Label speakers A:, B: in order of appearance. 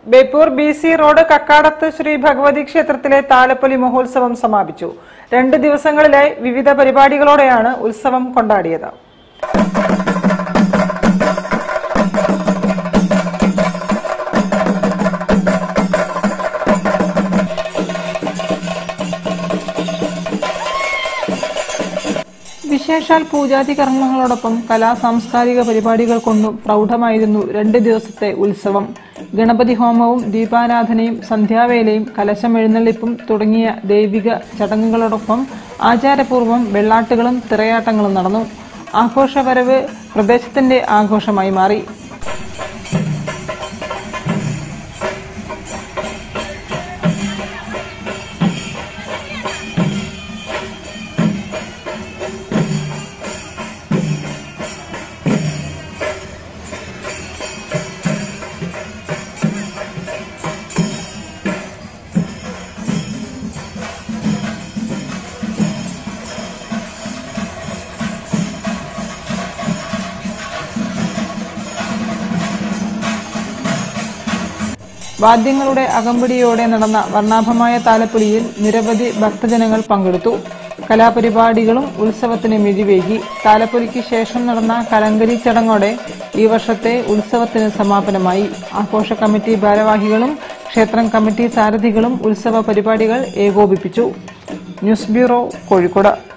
A: Beypore B C road Kakkadath Shri Bhagavathi ക്ഷേത്രത്തിലെ താലപ്പൊലി മഹോത്സവം സമാപിച്ചു രണ്ട് ദിവസങ്ങളിലായി വിവിധ പരിപാടികളോടെയാണ് ഉത്സവം കൊണ്ടാടിയത് വിശേഷാൽ പൂജാതി കർമ്മങ്ങളോടൊപ്പം കലാ സാംസ്കാരിക പരിപാടികൾ കൊണ്ടും പ്രൗഢമായിരുന്നു രണ്ട് ദിവസത്തെ ഉത്സവം ഗണപതി ഹോമവും ദീപാരാധനയും സന്ധ്യാവേലയും കലശം എഴുന്നള്ളിപ്പും തുടങ്ങിയ ദൈവിക ചടങ്ങുകളോടൊപ്പം ആചാരപൂർവ്വം വെള്ളാട്ടുകളും തിറയാട്ടങ്ങളും നടന്നു ആഘോഷവരവ് പ്രദേശത്തിന്റെ ആഘോഷമായി മാറി വാദ്യങ്ങളുടെ അകമ്പടിയോടെ നടന്ന വർണ്ണാഭമായ താലപ്പൊലിയിൽ നിരവധി ഭക്തജനങ്ങൾ പങ്കെടുത്തു കലാപരിപാടികളും ഉത്സവത്തിന് മിഴിവേകി താലപ്പൊലിക്ക് ശേഷം നടന്ന കലങ്കരി ചടങ്ങോടെ ഈ വർഷത്തെ ഉത്സവത്തിന് സമാപനമായി ആഘോഷ കമ്മിറ്റി ഭാരവാഹികളും ക്ഷേത്രം കമ്മിറ്റി സാരഥികളും ഉത്സവ പരിപാടികൾ ഏകോപിപ്പിച്ചു ന്യൂസ് ബ്യൂറോ കോഴിക്കോട്